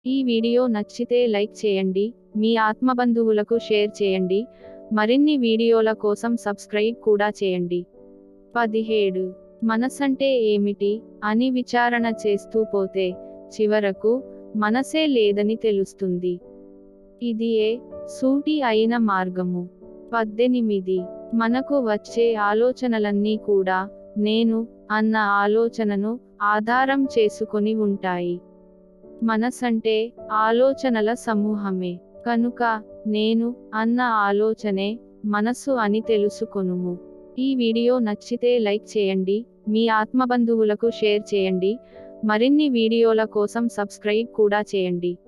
ఈ వీడియో నచ్చితే లైక్ చేయండి మీ ఆత్మబంధువులకు షేర్ చేయండి మరిన్ని వీడియోల కోసం సబ్స్క్రైబ్ కూడా చేయండి పదిహేడు మనసంటే ఏమిటి అని విచారణ చేస్తూ పోతే చివరకు మనసే లేదని తెలుస్తుంది ఇది ఏ సూటి అయిన మార్గము పద్దెనిమిది మనకు వచ్చే ఆలోచనలన్నీ కూడా నేను అన్న ఆలోచనను ఆధారం చేసుకొని ఉంటాయి మనసంటే ఆలోచనల సమూహమే కనుక నేను అన్న ఆలోచనే మనసు అని తెలుసుకొనుము ఈ వీడియో నచ్చితే లైక్ చేయండి మీ ఆత్మబంధువులకు షేర్ చేయండి మరిన్ని వీడియోల కోసం సబ్స్క్రైబ్ కూడా చేయండి